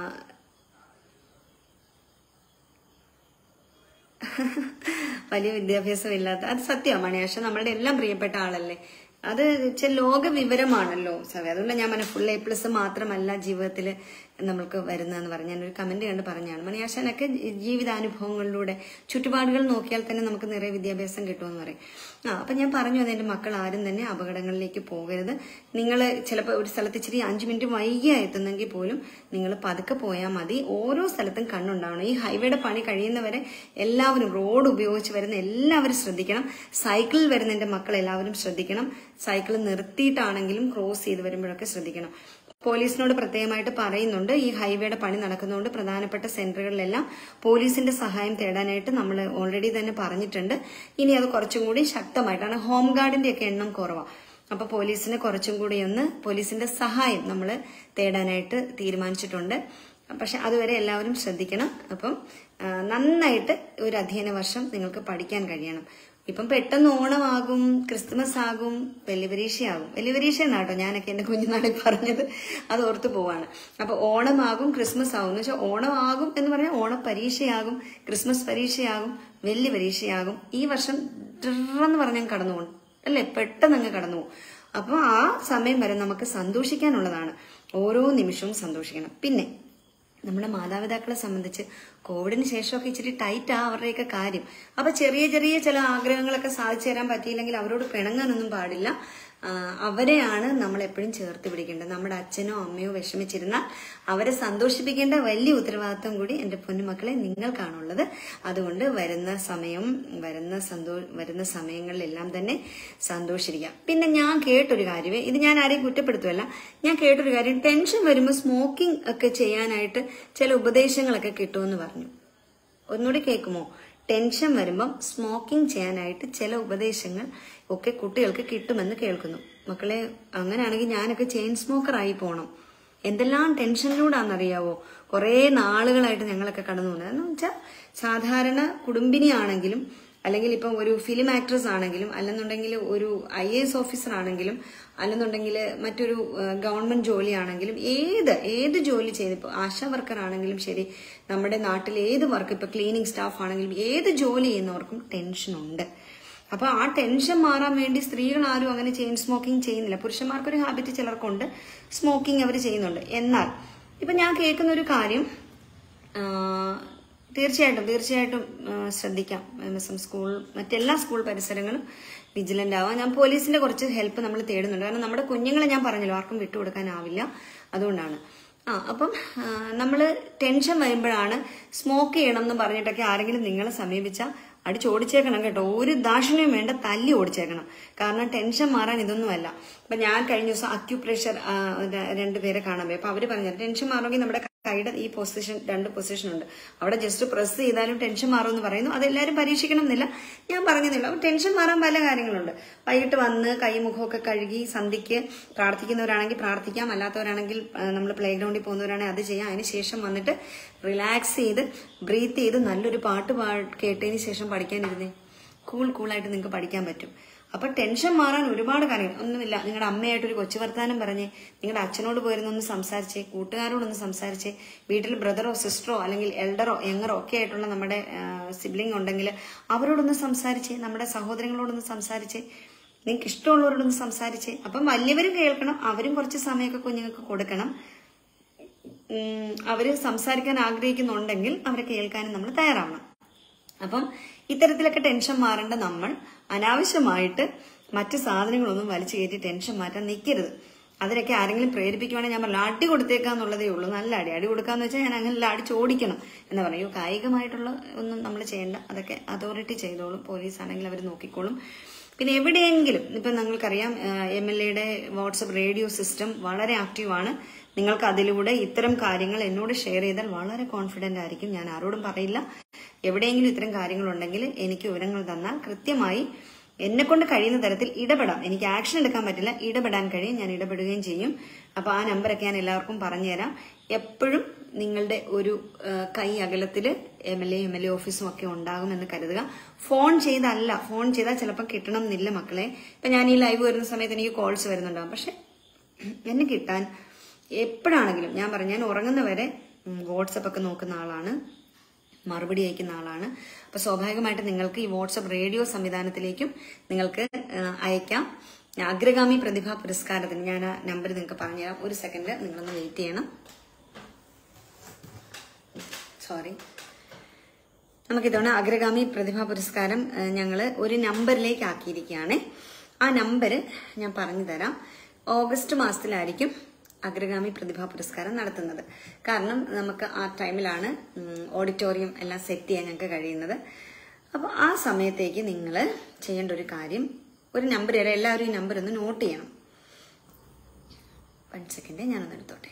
വലിയ വിദ്യാഭ്യാസം ഇല്ലാത്ത അത് സത്യമാണ് മണിയാശ നമ്മളുടെ എല്ലാം പ്രിയപ്പെട്ട ആളല്ലേ അത് വെച്ചാൽ ലോക വിവരമാണല്ലോ സവേ അതുകൊണ്ട് ഞാൻ പറഞ്ഞ ഫുൾ എ പ്ലസ് മാത്രമല്ല ജീവിതത്തിൽ നമ്മൾക്ക് വരുന്നതെന്ന് പറഞ്ഞു ഞാനൊരു കമന്റ് കണ്ട് പറഞ്ഞാണ് മണിയാശാനൊക്കെ ജീവിതാനുഭവങ്ങളിലൂടെ ചുറ്റുപാടുകൾ നോക്കിയാൽ തന്നെ നമുക്ക് നിറയെ വിദ്യാഭ്യാസം കിട്ടുമെന്ന് പറയും ആ അപ്പൊ ഞാൻ പറഞ്ഞു അത് എന്റെ മക്കൾ ആരും തന്നെ അപകടങ്ങളിലേക്ക് പോകരുത് നിങ്ങൾ ചിലപ്പോൾ ഒരു സ്ഥലത്ത് ഇച്ചിരി അഞ്ചു മിനിറ്റ് വൈകിയാ എത്തുന്നെങ്കിൽ പോലും നിങ്ങൾ പതുക്കെ പോയാൽ മതി ഓരോ സ്ഥലത്തും കണ്ണുണ്ടാവണം ഈ ഹൈവേയുടെ പണി കഴിയുന്നവരെ എല്ലാവരും റോഡ് ഉപയോഗിച്ച് വരുന്ന എല്ലാവരും ശ്രദ്ധിക്കണം സൈക്കിളിൽ വരുന്ന എന്റെ മക്കൾ എല്ലാവരും ശ്രദ്ധിക്കണം സൈക്കിൾ നിർത്തിയിട്ടാണെങ്കിലും ക്രോസ് ചെയ്ത് വരുമ്പോഴൊക്കെ ശ്രദ്ധിക്കണം പോലീസിനോട് പ്രത്യേകമായിട്ട് പറയുന്നുണ്ട് ഈ ഹൈവേയുടെ പണി നടക്കുന്നതുകൊണ്ട് പ്രധാനപ്പെട്ട സെന്ററുകളിലെല്ലാം പോലീസിന്റെ സഹായം തേടാനായിട്ട് നമ്മൾ ഓൾറെഡി തന്നെ പറഞ്ഞിട്ടുണ്ട് ഇനി അത് കുറച്ചും കൂടി ശക്തമായിട്ടാണ് ഹോം ഗാർഡിന്റെ ഒക്കെ എണ്ണം കുറവാണ് അപ്പൊ പോലീസിന് കുറച്ചും കൂടി ഒന്ന് പോലീസിന്റെ സഹായം നമ്മൾ തേടാനായിട്ട് തീരുമാനിച്ചിട്ടുണ്ട് പക്ഷെ അതുവരെ എല്ലാവരും ശ്രദ്ധിക്കണം അപ്പം ആ, നന്നായിട്ട് ഒരു അധ്യയന വർഷം നിങ്ങൾക്ക് പഠിക്കാൻ കഴിയണം ഇപ്പം പെട്ടെന്ന് ഓണമാകും ക്രിസ്തുമസ് ആകും വലിയ പരീക്ഷയാകും വലിയ പരീക്ഷ എന്നാട്ടോ ഞാനൊക്കെ എന്റെ കുഞ്ഞുനാളിൽ പറഞ്ഞത് അത് ഓർത്ത് പോവാണ് അപ്പൊ ഓണമാകും ക്രിസ്മസ് ആകും എന്ന് വെച്ചാൽ ഓണമാകും എന്ന് പറഞ്ഞാൽ ഓണ പരീക്ഷയാകും ക്രിസ്മസ് പരീക്ഷയാകും വലിയ പരീക്ഷയാകും ഈ വർഷം ഡ്രെന്ന് പറഞ്ഞാൽ കടന്നു പോകും അല്ലെ പെട്ടെന്ന് അങ്ങ് കടന്നു പോകും അപ്പൊ ആ സമയം വരെ നമുക്ക് സന്തോഷിക്കാനുള്ളതാണ് ഓരോ നിമിഷവും സന്തോഷിക്കണം പിന്നെ നമ്മുടെ മാതാപിതാക്കളെ സംബന്ധിച്ച് കോവിഡിന് ശേഷമൊക്കെ ഇച്ചിരി ടൈറ്റാ അവരുടെയൊക്കെ കാര്യം അപ്പൊ ചെറിയ ചെറിയ ചില ആഗ്രഹങ്ങളൊക്കെ സാധിച്ചു തരാൻ പറ്റിയില്ലെങ്കിൽ അവരോട് പിണങ്ങാനൊന്നും പാടില്ല ആ, അവരെയാണ് നമ്മൾ എപ്പോഴും ചേർത്ത് പിടിക്കേണ്ടത് നമ്മുടെ അച്ഛനോ അമ്മയോ വിഷമിച്ചിരുന്നാൽ അവരെ സന്തോഷിപ്പിക്കേണ്ട വലിയ ഉത്തരവാദിത്വം കൂടി എന്റെ പൊന്നുമക്കളെ നിങ്ങൾക്കാണുള്ളത് അതുകൊണ്ട് വരുന്ന സമയം വരുന്ന സന്തോ വരുന്ന സമയങ്ങളിലെല്ലാം തന്നെ സന്തോഷിരിക്കാം പിന്നെ ഞാൻ കേട്ടൊരു കാര്യമേ ഇത് ഞാൻ ആരെയും കുറ്റപ്പെടുത്തുമല്ല ഞാൻ കേട്ടൊരു കാര്യം ടെൻഷൻ വരുമ്പോൾ സ്മോക്കിംഗ് ഒക്കെ ചെയ്യാനായിട്ട് ചില ഉപദേശങ്ങളൊക്കെ കിട്ടുമെന്ന് പറഞ്ഞു ഒന്നുകൂടി കേൾക്കുമോ ടെൻഷൻ വരുമ്പം സ്മോക്കിംഗ് ചെയ്യാനായിട്ട് ചില ഉപദേശങ്ങൾ ഒക്കെ കുട്ടികൾക്ക് കിട്ടുമെന്ന് കേൾക്കുന്നു മക്കളെ അങ്ങനെയാണെങ്കിൽ ഞാനൊക്കെ ചെയിൻ സ്മോക്കർ ആയി പോണം എന്തെല്ലാം ടെൻഷനിലൂടാണെന്നറിയാവോ കുറേ നാളുകളായിട്ട് ഞങ്ങളൊക്കെ കടന്നു പോകുന്നത് എന്ന് വെച്ചാൽ സാധാരണ കുടുംബിനിയാണെങ്കിലും അല്ലെങ്കിൽ ഇപ്പം ഒരു ഫിലിം ആക്ട്രസ് ആണെങ്കിലും അല്ലെന്നുണ്ടെങ്കിൽ ഒരു ഐ എ എസ് ഓഫീസർ ആണെങ്കിലും അല്ലെന്നുണ്ടെങ്കിൽ മറ്റൊരു ഗവൺമെന്റ് ജോലിയാണെങ്കിലും ഏത് ഏത് ജോലി ചെയ്ത് ഇപ്പോൾ ആശാ വർക്കർ ആണെങ്കിലും ശരി നമ്മുടെ നാട്ടിൽ ഏത് വർക്ക് ഇപ്പൊ ക്ലീനിങ് സ്റ്റാഫ് ആണെങ്കിലും ഏത് ജോലി ചെയ്യുന്നവർക്കും ടെൻഷനുണ്ട് അപ്പൊ ആ ടെൻഷൻ മാറാൻ വേണ്ടി സ്ത്രീകൾ ആരും അങ്ങനെ ചെയിൻ സ്മോക്കിംഗ് ചെയ്യുന്നില്ല പുരുഷന്മാർക്കൊരു ഹാബിറ്റ് ചിലർക്കുണ്ട് സ്മോക്കിംഗ് അവർ ചെയ്യുന്നുണ്ട് എന്നാൽ ഇപ്പൊ ഞാൻ കേൾക്കുന്ന ഒരു കാര്യം ആ, തീർച്ചയായിട്ടും തീർച്ചയായിട്ടും ആ, ശ്രദ്ധിക്കാം എം എസ് എം സ്കൂൾ മറ്റെല്ലാ സ്കൂൾ പരിസരങ്ങളും വിജിലന്റ് ആവാം ഞാൻ പോലീസിന്റെ കുറച്ച് ഹെൽപ്പ് നമ്മൾ തേടുന്നുണ്ട് കാരണം നമ്മുടെ കുഞ്ഞുങ്ങളെ ഞാൻ പറഞ്ഞല്ലോ ആർക്കും വിട്ടുകൊടുക്കാനാവില്ല അതുകൊണ്ടാണ് ആ അപ്പം നമ്മൾ ടെൻഷൻ വരുമ്പോഴാണ് സ്മോക്ക് ചെയ്യണം എന്ന് പറഞ്ഞിട്ടൊക്കെ ആരെങ്കിലും നിങ്ങളെ സമീപിച്ചാൽ അടിച്ചോടിച്ചേക്കണം കേട്ടോ ഒരു ദാക്ഷിണ്യം വേണ്ട തല്ലി ഓടിച്ചേക്കണം കാരണം ടെൻഷൻ മാറാൻ ഇതൊന്നുമല്ല ഇപ്പൊ ഞാൻ കഴിഞ്ഞ ദിവസം അക്യുപ്രഷർ രണ്ടുപേരെ കാണാൻ പോയി അപ്പൊ അവര് പറഞ്ഞു ടെൻഷൻ മാറുമെങ്കിൽ നമ്മുടെ കൈയുടെ ഈ പൊസിഷൻ രണ്ട് പൊസിഷൻ ഉണ്ട് അവിടെ ജസ്റ്റ് പ്രസ് ചെയ്താലും ടെൻഷൻ മാറുമെന്ന് പറയുന്നു അതെല്ലാവരും പരീക്ഷിക്കണം എന്നില്ല ഞാൻ പറഞ്ഞതില്ല അപ്പൊ ടെൻഷൻ മാറാൻ പല കാര്യങ്ങളുണ്ട് വൈകിട്ട് വന്ന് കൈമുഖമൊക്കെ കഴുകി സന്ധിക്ക് പ്രാർത്ഥിക്കുന്നവരാണെങ്കിൽ പ്രാർത്ഥിക്കാം അല്ലാത്തവരാണെങ്കിൽ നമ്മൾ പ്ലേ ഗ്രൗണ്ടിൽ പോകുന്നവരാണെങ്കിൽ അത് ചെയ്യാം അതിന് ശേഷം വന്നിട്ട് റിലാക്സ് ചെയ്ത് ബ്രീത്ത് ചെയ്ത് നല്ലൊരു പാട്ട് പാ കേട്ടതിന് ശേഷം പഠിക്കാനിരുന്നേ കൂൾ കൂളായിട്ട് നിങ്ങൾക്ക് പഠിക്കാൻ പറ്റും അപ്പൊ ടെൻഷൻ മാറാൻ ഒരുപാട് കാര്യങ്ങൾ ഒന്നുമില്ല നിങ്ങളുടെ അമ്മയായിട്ട് ഒരു കൊച്ചു വർത്താനം പറഞ്ഞേ നിങ്ങളുടെ അച്ഛനോട് പോയിരുന്നൊന്ന് സംസാരിച്ചേ കൂട്ടുകാരോടൊന്ന് സംസാരിച്ചേ വീട്ടിൽ ബ്രദറോ സിസ്റ്ററോ അല്ലെങ്കിൽ എൽഡറോ യങ്ങറോ ഒക്കെ ആയിട്ടുള്ള നമ്മുടെ സിബ്ലിംഗ് ഉണ്ടെങ്കിൽ അവരോടൊന്ന് സംസാരിച്ചേ നമ്മുടെ സഹോദരങ്ങളോടൊന്ന് സംസാരിച്ചേ നിങ്ങൾക്ക് ഇഷ്ടമുള്ളവരോടൊന്ന് സംസാരിച്ചേ അപ്പം വലിയവരും കേൾക്കണം അവരും കുറച്ച് സമയമൊക്കെ കുഞ്ഞുങ്ങൾക്ക് കൊടുക്കണം ഉം, അവര് സംസാരിക്കാൻ ആഗ്രഹിക്കുന്നുണ്ടെങ്കിൽ അവരെ കേൾക്കാനും നമ്മൾ തയ്യാറാവണം അപ്പം ഇത്തരത്തിലൊക്കെ ടെൻഷൻ മാറേണ്ട നമ്മൾ അനാവശ്യമായിട്ട് മറ്റ് സാധനങ്ങളൊന്നും വലിച്ചു കയറ്റി ടെൻഷൻ മാറ്റാൻ നിൽക്കരുത് അതിലൊക്കെ ആരെങ്കിലും പ്രേരിപ്പിക്കുവാണെങ്കിൽ ഞാൻ പറഞ്ഞു അടി കൊടുത്തേക്കാന്നുള്ളതേ ഉള്ളൂ നല്ല അടി അടി കൊടുക്കാന്ന് വെച്ചാൽ ഞാൻ അങ്ങനെ അടിച്ച് ഓടിക്കണം എന്ന് പറയൂ കായികമായിട്ടുള്ള ഒന്നും നമ്മൾ ചെയ്യേണ്ട അതൊക്കെ അതോറിറ്റി ചെയ്തോളും പോലീസ് ആണെങ്കിൽ അവർ നോക്കിക്കോളും പിന്നെ എവിടെയെങ്കിലും ഇപ്പൊ നിങ്ങൾക്കറിയാം എം എൽ എയുടെ വാട്സപ്പ് റേഡിയോ സിസ്റ്റം വളരെ ആക്റ്റീവാണ് നിങ്ങൾക്ക് അതിലൂടെ ഇത്തരം കാര്യങ്ങൾ എന്നോട് ഷെയർ ചെയ്താൽ വളരെ കോൺഫിഡന്റ് ആയിരിക്കും ഞാൻ ആരോടും പറയില്ല എവിടെയെങ്കിലും ഇത്തരം കാര്യങ്ങളുണ്ടെങ്കിൽ എനിക്ക് വിവരങ്ങൾ തന്നാൽ കൃത്യമായി എന്നെ കൊണ്ട് കഴിയുന്ന തരത്തിൽ ഇടപെടാം എനിക്ക് ആക്ഷൻ എടുക്കാൻ പറ്റില്ല ഇടപെടാൻ കഴിയും ഞാൻ ഇടപെടുകയും ചെയ്യും അപ്പൊ ആ നമ്പറൊക്കെ ഞാൻ എല്ലാവർക്കും പറഞ്ഞുതരാം എപ്പോഴും നിങ്ങളുടെ ഒരു ആ, കൈ അകലത്തിൽ M L A M L A ഓഫീസും ഒക്കെ ഉണ്ടാകുമെന്ന് കരുതുക ഫോൺ ചെയ്തല്ല ഫോൺ ചെയ്താൽ ചിലപ്പോൾ കിട്ടണം എന്നില്ല മക്കളെ ഇപ്പൊ ഞാൻ ഈ ലൈവ് വരുന്ന സമയത്ത് എനിക്ക് കോൾസ് വരുന്നുണ്ടാവും പക്ഷെ എന്നെ കിട്ടാൻ എപ്പോഴാണെങ്കിലും ഞാൻ പറഞ്ഞു ഞാൻ ഉറങ്ങുന്നവരെ വാട്സപ്പ് ഒക്കെ നോക്കുന്ന ആളാണ് മറുപടി അയക്കുന്ന ആളാണ് അപ്പൊ സ്വാഭാവികമായിട്ട് നിങ്ങൾക്ക് ഈ വാട്സപ്പ് റേഡിയോ സംവിധാനത്തിലേക്കും നിങ്ങൾക്ക് ആ, അയക്കാം അഗ്രഗാമി പ്രതിഭാ പുരസ്കാരത്തിന് ഞാൻ ആ നമ്പർ നിങ്ങൾക്ക് പറഞ്ഞുതരാം ഒരു സെക്കൻഡ് നിങ്ങളൊന്ന് വെയിറ്റ് ചെയ്യണം സോറി നമുക്ക് ഇത്തവണ അഗ്രഗാമി പ്രതിഭാ പുരസ്കാരം ഞങ്ങൾ ഒരു നമ്പറിലേക്ക് ആക്കിയിരിക്കുകയാണ് ആ നമ്പർ ഞാൻ പറഞ്ഞു തരാം ഓഗസ്റ്റ് മാസത്തിലായിരിക്കും അഗ്രഗാമി പ്രതിഭാ പുരസ്കാരം നടത്തുന്നത് കാരണം നമുക്ക് ആ ടൈമിലാണ് ഓഡിറ്റോറിയം എല്ലാം സെറ്റ് ചെയ്യാൻ ഞങ്ങൾക്ക് കഴിയുന്നത് അപ്പോൾ ആ സമയത്തേക്ക് നിങ്ങൾ ചെയ്യേണ്ട ഒരു കാര്യം ഒരു നമ്പർ തരാം എല്ലാവരും ഈ നമ്പർ ഒന്ന് നോട്ട് ചെയ്യണം വൺ സെക്കൻഡ് ഞാനൊന്ന് എടുത്തോട്ടെ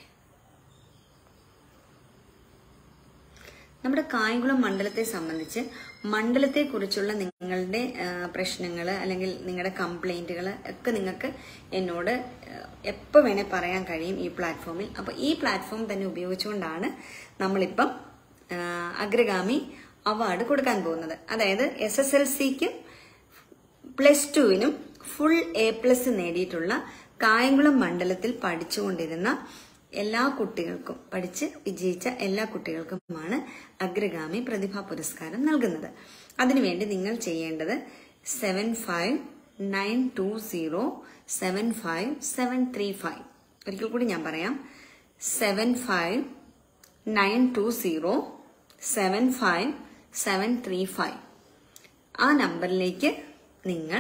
നമ്മുടെ കായംകുളം മണ്ഡലത്തെ സംബന്ധിച്ച് മണ്ഡലത്തെക്കുറിച്ചുള്ള നിങ്ങളുടെ പ്രശ്നങ്ങൾ അല്ലെങ്കിൽ നിങ്ങളുടെ കംപ്ലൈന്റുകൾ ഒക്കെ നിങ്ങൾക്ക് എന്നോട് എപ്പോൾ വേണേൽ പറയാൻ കഴിയും ഈ പ്ലാറ്റ്ഫോമിൽ അപ്പോൾ ഈ പ്ലാറ്റ്ഫോം തന്നെ ഉപയോഗിച്ചുകൊണ്ടാണ് നമ്മളിപ്പം ആ, അഗ്രഗാമി അവാർഡ് കൊടുക്കാൻ പോകുന്നത് അതായത് എസ് എസ് എൽ സിക്കും പ്ലസ് ടുവിനും ഫുൾ എ പ്ലസ് നേടിയിട്ടുള്ള കായംകുളം മണ്ഡലത്തിൽ പഠിച്ചുകൊണ്ടിരുന്ന എല്ലാ കുട്ടികൾക്കും പഠിച്ച് വിജയിച്ച എല്ലാ കുട്ടികൾക്കുമാണ് അഗ്രഗാമി പ്രതിഭാ പുരസ്കാരം നൽകുന്നത് അതിനുവേണ്ടി നിങ്ങൾ ചെയ്യേണ്ടത് seven five nine two zero seven five seven three five ഒരിക്കൽ കൂടി ഞാൻ പറയാം seven five nine two zero seven five seven three five ആ നമ്പറിലേക്ക് നിങ്ങൾ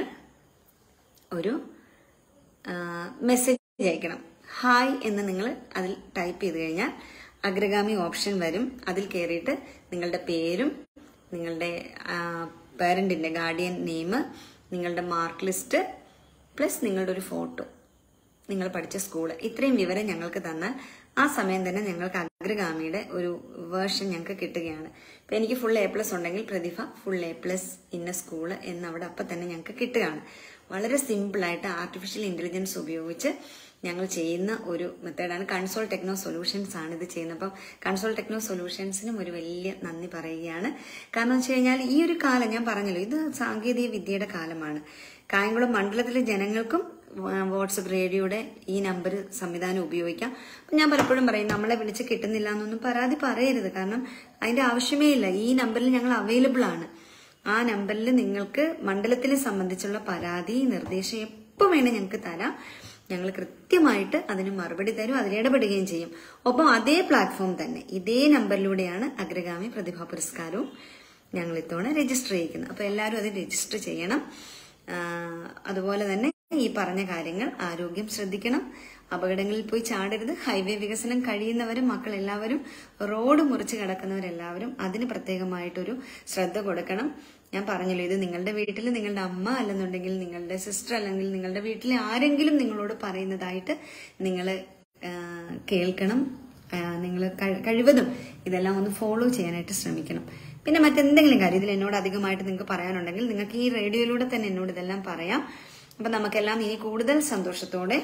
ഒരു മെസ്സേജ് അയക്കണം ഹായ് എന്ന് നിങ്ങൾ അതിൽ ടൈപ്പ് ചെയ്ത് കഴിഞ്ഞാൽ അഗ്രഗാമി ഓപ്ഷൻ വരും അതിൽ കയറിയിട്ട് നിങ്ങളുടെ പേരും നിങ്ങളുടെ പേരൻറ്റിൻ്റെ ഗാർഡിയൻ നെയിം നിങ്ങളുടെ മാർക്ക് ലിസ്റ്റ് പ്ലസ് നിങ്ങളുടെ ഒരു ഫോട്ടോ നിങ്ങൾ പഠിച്ച സ്കൂള് ഇത്രയും വിവരം ഞങ്ങൾക്ക് തന്നാൽ ആ സമയം തന്നെ ഞങ്ങൾക്ക് അഗ്രഗാമിയുടെ ഒരു വേർഷൻ ഞങ്ങൾക്ക് കിട്ടുകയാണ് ഇപ്പൊ എനിക്ക് ഫുൾ എ പ്ലസ് ഉണ്ടെങ്കിൽ പ്രതിഭ ഫുൾ എ പ്ലസ് ഇന്ന സ്കൂള് എന്ന് അവിടെ അപ്പം തന്നെ ഞങ്ങൾക്ക് കിട്ടുകയാണ് വളരെ സിമ്പിളായിട്ട് ആർട്ടിഫിഷ്യൽ ഇന്റലിജൻസ് ഉപയോഗിച്ച് ഞങ്ങൾ ചെയ്യുന്ന ഒരു മെത്തേഡാണ് കൺസോൾ ടെക്നോ സൊല്യൂഷൻസ് ആണ് ഇത് ചെയ്യുന്നത് അപ്പം കൺസോൾ ടെക്നോ സൊല്യൂഷൻസിനും ഒരു വലിയ നന്ദി പറയുകയാണ് കാരണം വെച്ച് കഴിഞ്ഞാൽ ഈ ഒരു കാലം ഞാൻ പറഞ്ഞല്ലോ ഇത് സാങ്കേതിക വിദ്യയുടെ കാലമാണ് കായംകുളം മണ്ഡലത്തിലെ ജനങ്ങൾക്കും വാ- വാട്സപ്പ് റേഡിയോയുടെ ഈ നമ്പർ സംവിധാനം ഉപയോഗിക്കാം അപ്പം ഞാൻ പലപ്പോഴും പറയും നമ്മളെ വിളിച്ച് കിട്ടുന്നില്ല എന്നൊന്നും പരാതി പറയരുത് കാരണം അതിന്റെ ആവശ്യമേ ഇല്ല ഈ നമ്പറിൽ ഞങ്ങൾ അവൈലബിൾ ആണ് ആ നമ്പറിൽ നിങ്ങൾക്ക് മണ്ഡലത്തിനെ സംബന്ധിച്ചുള്ള പരാതി നിർദ്ദേശം എപ്പോൾ വേണേ ഞങ്ങൾക്ക് തരാം ഞങ്ങൾ കൃത്യമായിട്ട് അതിന് മറുപടി തരും അതിലിടപെടുകയും ചെയ്യും ഒപ്പം അതേ പ്ലാറ്റ്ഫോം തന്നെ ഇതേ നമ്പറിലൂടെയാണ് അഗ്രഗാമി പ്രതിഭാ പുരസ്കാരവും ഞങ്ങൾ ഇത്തവണ രജിസ്റ്റർ ചെയ്യിക്കുന്നത് അപ്പൊ എല്ലാവരും അത് രജിസ്റ്റർ ചെയ്യണം ആ, അതുപോലെ തന്നെ ഈ പറഞ്ഞ കാര്യങ്ങൾ ആരോഗ്യം ശ്രദ്ധിക്കണം അപകടങ്ങളിൽ പോയി ചാടരുത് ഹൈവേ വികസനം കഴിയുന്നവരും മക്കൾ എല്ലാവരും റോഡ് മുറിച്ച് കിടക്കുന്നവരെല്ലാവരും അതിന് പ്രത്യേകമായിട്ടൊരു ശ്രദ്ധ കൊടുക്കണം ഞാൻ പറഞ്ഞല്ലോ ഇത് നിങ്ങളുടെ വീട്ടിൽ നിങ്ങളുടെ അമ്മ അല്ലെന്നുണ്ടെങ്കിൽ നിങ്ങളുടെ സിസ്റ്റർ അല്ലെങ്കിൽ നിങ്ങളുടെ വീട്ടിലെ ആരെങ്കിലും നിങ്ങളോട് പറയുന്നതായിട്ട് നിങ്ങൾ കേൾക്കണം നിങ്ങൾ കഴിവതും ഇതെല്ലാം ഒന്ന് ഫോളോ ചെയ്യാനായിട്ട് ശ്രമിക്കണം പിന്നെ മറ്റെന്തെങ്കിലും കാര്യം ഇതിൽ എന്നോട് അധികമായിട്ട് നിങ്ങൾക്ക് പറയാനുണ്ടെങ്കിൽ നിങ്ങൾക്ക് ഈ റേഡിയോയിലൂടെ തന്നെ എന്നോട് ഇതെല്ലാം പറയാം അപ്പൊ നമുക്കെല്ലാം ഇനി കൂടുതൽ സന്തോഷത്തോടെ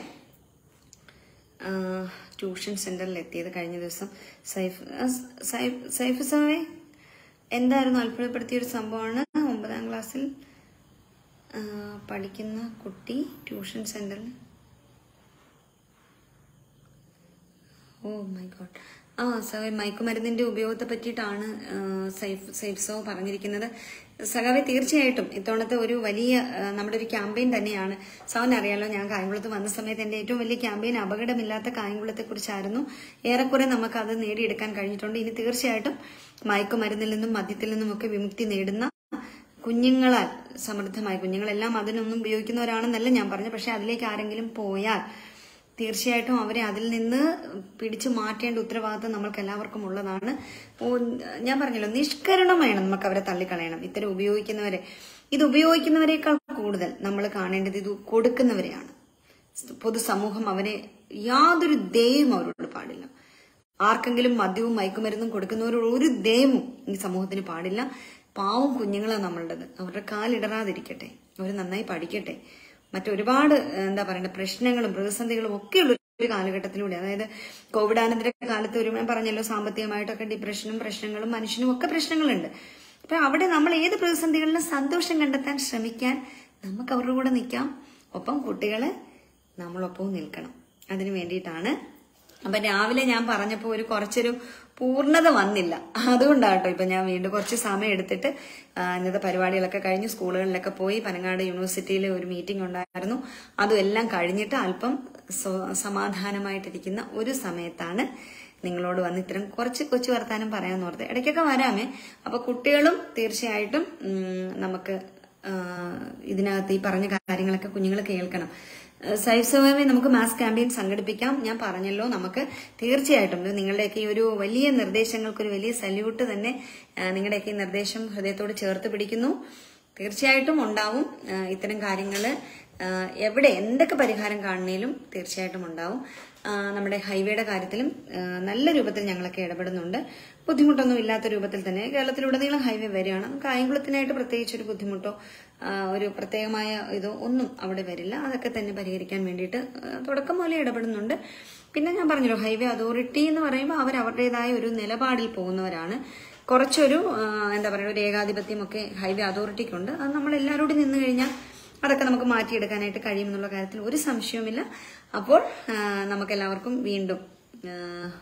ആ, ട്യൂഷൻ സെന്ററിൽ എത്തിയത് കഴിഞ്ഞ ദിവസം സൈഫ് ആ, സൈഫ് സൈഫ് സാറേ എന്തായിരുന്നു അത്ഭുതപ്പെടുത്തിയ ഒരു സംഭവമാണ് ഒമ്പതാം ക്ലാസ്സിൽ ആ, പഠിക്കുന്ന കുട്ടി ട്യൂഷൻ സെന്ററിൽ ഓ മൈ ഗോഡ് ആ സഹവെ മയക്കുമരുന്നിന്റെ ഉപയോഗത്തെ പറ്റിയിട്ടാണ് ആ, സൈഫ് സൈഫ് സോ പറഞ്ഞിരിക്കുന്നത് സഖാവെ തീർച്ചയായിട്ടും ഇത്തവണത്തെ ഒരു വലിയ ആ, നമ്മുടെ ഒരു ക്യാമ്പയിൻ തന്നെയാണ് സവൻ അറിയാലോ ഞാൻ കായംകുളത്ത് വന്ന സമയത്ത് എന്റെ ഏറ്റവും വലിയ ക്യാമ്പയിൻ അപകടമില്ലാത്ത കായംകുളത്തെ കുറിച്ചായിരുന്നു ഏറെക്കുറെ നമുക്ക് അത് നേടിയെടുക്കാൻ കഴിഞ്ഞിട്ടുണ്ട് ഇനി തീർച്ചയായിട്ടും മയക്കുമരുന്നിൽ നിന്നും മദ്യത്തിൽ നിന്നും ഒക്കെ വിമുക്തി നേടുന്ന കുഞ്ഞുങ്ങളാൽ സമൃദ്ധമായ കുഞ്ഞുങ്ങളെല്ലാം അതിനൊന്നും ഉപയോഗിക്കുന്നവരാണെന്നല്ല ഞാൻ പറഞ്ഞു പക്ഷെ അതിലേക്ക് ആരെങ്കിലും പോയാൽ തീർച്ചയായിട്ടും അവരെ അതിൽ നിന്ന് പിടിച്ചു മാറ്റേണ്ട ഉത്തരവാദിത്വം നമ്മൾക്ക് എല്ലാവർക്കും ഉള്ളതാണ് ഓ, ഞാൻ പറഞ്ഞല്ലോ നിഷ്കരണം വേണം നമുക്ക് അവരെ തള്ളിക്കളയണം ഇത്തരം ഉപയോഗിക്കുന്നവരെ ഇത് ഉപയോഗിക്കുന്നവരെക്കാൾ കൂടുതൽ നമ്മൾ കാണേണ്ടത് ഇത് കൊടുക്കുന്നവരെയാണ് പൊതുസമൂഹം അവരെ യാതൊരു ദയവും അവരോട് പാടില്ല ആർക്കെങ്കിലും മദ്യവും മയക്കുമരുന്നും കൊടുക്കുന്നവരോട് ഒരു ദയവും ഈ സമൂഹത്തിന് പാടില്ല പാവം കുഞ്ഞുങ്ങളാണ് നമ്മളുടേത് അവരുടെ കാലിടറാതിരിക്കട്ടെ അവർ നന്നായി പഠിക്കട്ടെ മറ്റൊരുപാട് ഏഹ്, എന്താ പറയണ്ട പ്രശ്നങ്ങളും പ്രതിസന്ധികളും ഒക്കെയുള്ള ഒരു കാലഘട്ടത്തിലൂടെ അതായത് കോവിഡാനന്തര കാലത്ത് ഒരു ഞാൻ പറഞ്ഞല്ലോ സാമ്പത്തികമായിട്ടൊക്കെ ഡിപ്രഷനും പ്രശ്നങ്ങളും മനുഷ്യനും ഒക്കെ പ്രശ്നങ്ങളുണ്ട് അപ്പൊ അവിടെ നമ്മൾ ഏത് പ്രതിസന്ധികളിലും സന്തോഷം കണ്ടെത്താൻ ശ്രമിക്കാൻ നമുക്ക് അവരുടെ കൂടെ നിൽക്കാം ഒപ്പം കുട്ടികള് നമ്മളൊപ്പവും നിൽക്കണം അതിനു വേണ്ടിയിട്ടാണ് അപ്പൊ രാവിലെ ഞാൻ പറഞ്ഞപ്പോ ഒരു കുറച്ചൊരു പൂർണ്ണത വന്നില്ല അതുകൊണ്ടാട്ടോ ഇപ്പൊ ഞാൻ വീണ്ടും കുറച്ച് സമയം എടുത്തിട്ട് ആ, ഇന്നത്തെ പരിപാടികളൊക്കെ കഴിഞ്ഞു സ്കൂളുകളിലൊക്കെ പോയി പനങ്ങാട് യൂണിവേഴ്സിറ്റിയിൽ ഒരു മീറ്റിംഗ് ഉണ്ടായിരുന്നു അതും എല്ലാം കഴിഞ്ഞിട്ട് അല്പം സ്വ- സമാധാനമായിട്ടിരിക്കുന്ന ഒരു സമയത്താണ് നിങ്ങളോട് വന്ന് ഇത്തരം കുറച്ച് കൊച്ചു വർത്താനം പറയാൻ ഓർത്ത് ഇടയ്ക്കൊക്കെ വരാമേ അപ്പൊ കുട്ടികളും തീർച്ചയായിട്ടും ഉം, നമുക്ക് ആ, ഇതിനകത്ത് ഈ പറഞ്ഞ കാര്യങ്ങളൊക്കെ കുഞ്ഞുങ്ങൾ കേൾക്കണം സൈസവമേ നമുക്ക് മാസ് ക്യാമ്പയിൻ സംഘടിപ്പിക്കാം ഞാൻ പറഞ്ഞല്ലോ നമുക്ക് തീർച്ചയായിട്ടും ഇത് നിങ്ങളുടെയൊക്കെ ഈ ഒരു വലിയ നിർദ്ദേശങ്ങൾക്ക് ഒരു വലിയ സല്യൂട്ട് തന്നെ ആ, നിങ്ങളുടെയൊക്കെ ഈ നിർദ്ദേശം ഹൃദയത്തോട് ചേർത്ത് പിടിക്കുന്നു തീർച്ചയായിട്ടും ഉണ്ടാവും ആ, ഇത്തരം കാര്യങ്ങള് ആ, എവിടെ എന്തൊക്കെ പരിഹാരം കാണുന്നതിലും തീർച്ചയായിട്ടും ഉണ്ടാവും ആ, നമ്മുടെ ഹൈവേയുടെ കാര്യത്തിലും ആ, നല്ല രൂപത്തിൽ ഞങ്ങളൊക്കെ ഇടപെടുന്നുണ്ട് ബുദ്ധിമുട്ടൊന്നും ഇല്ലാത്ത രൂപത്തിൽ തന്നെ കേരളത്തിലുടനീളം ഹൈവേ വരികയാണ് നമുക്ക് കായംകുളത്തിനായിട്ട് പ്രത്യേകിച്ച് ഒരു ബുദ്ധിമുട്ടോ ആ, ഒരു പ്രത്യേകമായ ഇതോ ഒന്നും അവിടെ വരില്ല അതൊക്കെ തന്നെ പരിഹരിക്കാൻ വേണ്ടിയിട്ട് ആ, തുടക്കം മുതലേ ഇടപെടുന്നുണ്ട് പിന്നെ ഞാൻ പറഞ്ഞല്ലോ ഹൈവേ അതോറിറ്റി എന്ന് പറയുമ്പോൾ അവർ അവരുടേതായ ഒരു നിലപാടിൽ പോകുന്നവരാണ് കുറച്ചൊരു ആ, എന്താ പറയുക ഒരു ഏകാധിപത്യമൊക്കെ ഹൈവേ അതോറിറ്റിക്കുണ്ട് അത് നമ്മൾ എല്ലാവരോടും നിന്ന് കഴിഞ്ഞാൽ അതൊക്കെ നമുക്ക് മാറ്റിയെടുക്കാനായിട്ട് കഴിയുമെന്നുള്ള കാര്യത്തിൽ ഒരു സംശയവുമില്ല അപ്പോൾ നമുക്ക് എല്ലാവർക്കും വീണ്ടും ആ,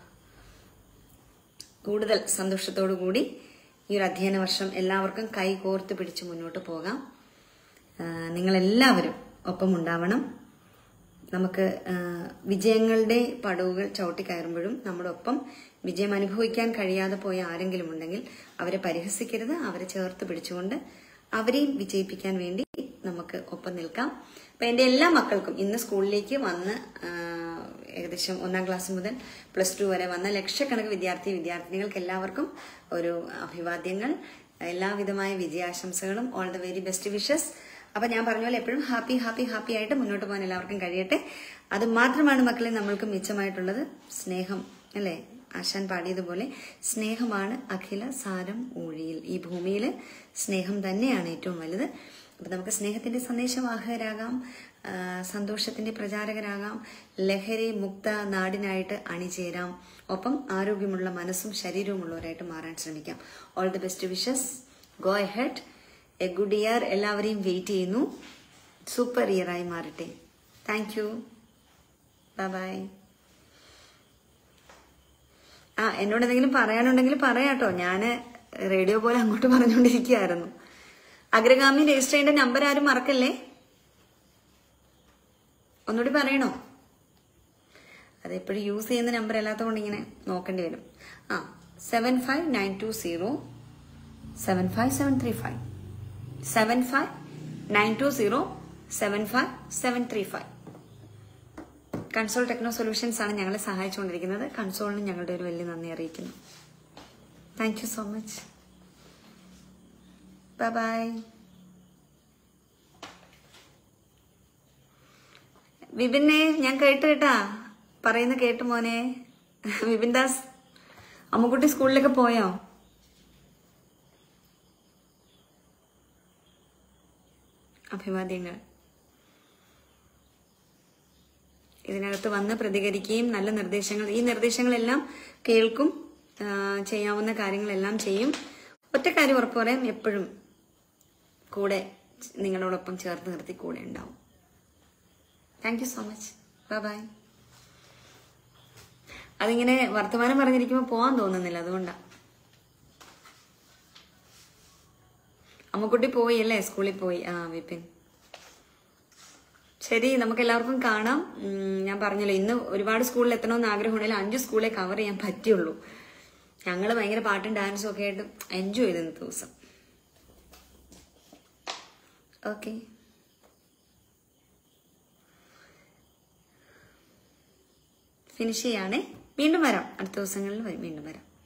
കൂടുതൽ സന്തോഷത്തോടു കൂടി ഈ ഒരു അധ്യയന വർഷം എല്ലാവർക്കും കൈ കോർത്ത് പിടിച്ച് മുന്നോട്ട് പോകാം ആ, നിങ്ങളെല്ലാവരും ഒപ്പം ഉണ്ടാവണം നമുക്ക് ആ, വിജയങ്ങളുടെ പടവുകൾ ചവിട്ടിക്കയറുമ്പോഴും നമ്മുടെ ഒപ്പം വിജയം അനുഭവിക്കാൻ കഴിയാതെ പോയ ആരെങ്കിലും ഉണ്ടെങ്കിൽ അവരെ പരിഹസിക്കരുത് അവരെ ചേർത്ത് പിടിച്ചുകൊണ്ട് അവരെയും വിജയിപ്പിക്കാൻ വേണ്ടി നമുക്ക് ഒപ്പം നിൽക്കാം അപ്പൊ എന്റെ എല്ലാ മക്കൾക്കും ഇന്ന് സ്കൂളിലേക്ക് വന്ന് ആ, ഏകദേശം ഒന്നാം ക്ലാസ് മുതൽ പ്ലസ് ടു വരെ വന്ന ലക്ഷക്കണക്കിന് വിദ്യാർത്ഥി വിദ്യാർത്ഥിനികൾക്ക് എല്ലാവർക്കും ഒരു അഭിവാദ്യങ്ങൾ എല്ലാവിധമായ വിജയാശംസകളും all the very best wishes അപ്പൊ ഞാൻ പറഞ്ഞ പോലെ എപ്പോഴും ഹാപ്പി ഹാപ്പി ഹാപ്പി ആയിട്ട് മുന്നോട്ട് പോകാൻ എല്ലാവർക്കും കഴിയട്ടെ അത് മാത്രമാണ് മക്കളെ നമ്മൾക്ക് മിച്ചമായിട്ടുള്ളത് സ്നേഹം അല്ലേ ആശാൻ പാടിയതുപോലെ സ്നേഹമാണ് അഖില സാരം ഊഴിയിൽ ഈ ഭൂമിയിൽ സ്നേഹം തന്നെയാണ് ഏറ്റവും വലുത് അപ്പൊ നമുക്ക് സ്നേഹത്തിന്റെ സന്ദേശവാഹകരാകാം ആ, സന്തോഷത്തിന്റെ പ്രചാരകരാകാം ലഹരി മുക്ത നാടിനായിട്ട് അണിചേരാം ഒപ്പം ആരോഗ്യമുള്ള മനസ്സും ശരീരവുമുള്ളവരായിട്ട് മാറാൻ ശ്രമിക്കാം all the best wishes go head a good year എല്ലാവരെയും വെയിറ്റ് ചെയ്യുന്നു സൂപ്പർ ഇയറായി മാറട്ടെ താങ്ക് യു ബൈ ആ എന്നോട് എന്തെങ്കിലും പറയാനുണ്ടെങ്കിൽ പറയാട്ടോ ഞാന് റേഡിയോ പോലെ അങ്ങോട്ട് പറഞ്ഞുകൊണ്ടിരിക്കുകയായിരുന്നു അഗ്രഗാമി രജിസ്റ്റർ ചെയ്യേണ്ട നമ്പർ ആരും മറക്കല്ലേ ഒന്നുകൂടി പറയണോ അത് എപ്പോഴും യൂസ് ചെയ്യുന്ന നമ്പർ അല്ലാത്തതുകൊണ്ട് ഇങ്ങനെ നോക്കേണ്ടി വരും ആ seven five nine two zero seven five seven three five seven five nine two zero seven five seven three five console techno solutions ആണ് ഞങ്ങളെ സഹായിച്ചുകൊണ്ടിരിക്കുന്നത് കൺസോളിന് ഞങ്ങളുടെ ഒരു വലിയ നന്ദി അറിയിക്കുന്നു thank you so much bye bye വിപിനെ ഞാൻ കേട്ട് കേട്ടാ പറയുന്ന കേട്ടു മോനെ വിപിൻ ദാസ് അമ്മുക്കുട്ടി സ്കൂളിലൊക്കെ പോയോ അഭിവാദ്യങ്ങൾ ഇതിനകത്ത് വന്ന് പ്രതികരിക്കുകയും നല്ല നിർദ്ദേശങ്ങൾ ഈ നിർദ്ദേശങ്ങളെല്ലാം കേൾക്കും ആ, ചെയ്യാവുന്ന കാര്യങ്ങളെല്ലാം ചെയ്യും ഒറ്റ കാര്യം ഉറപ്പു പറയാം എപ്പോഴും കൂടെ നിങ്ങളോടൊപ്പം ചേർത്ത് നിർത്തി കൂടെ ഉണ്ടാവും thank you so much bye bye അതിങ്ങനെ വർത്തമാനം പറഞ്ഞിരിക്കുമ്പോൾ പോകാൻ തോന്നുന്നില്ല അതുകൊണ്ടാ അമ്മക്കുട്ടി പോയി അല്ലേ സ്കൂളിൽ പോയി ആ വിപിൻ ശരി നമുക്ക് എല്ലാവർക്കും കാണാം ഉം, ഞാൻ പറഞ്ഞല്ലോ ഇന്ന് ഒരുപാട് സ്കൂളിൽ എത്തണമെന്ന് ആഗ്രഹമുണ്ടെങ്കിൽ അഞ്ച് സ്കൂളെ കവർ ചെയ്യാൻ പറ്റുള്ളൂ ഞങ്ങൾ ഭയങ്കര പാട്ടും ഡാൻസും ഒക്കെ ആയിട്ട് എൻജോയ് ചെയ്തു ഇന്നത്തെ ദിവസം ഓക്കെ ഫിനിഷ് ചെയ്യാണേ വീണ്ടും വരാം അടുത്ത ദിവസങ്ങളിൽ വരും വീണ്ടും വരാം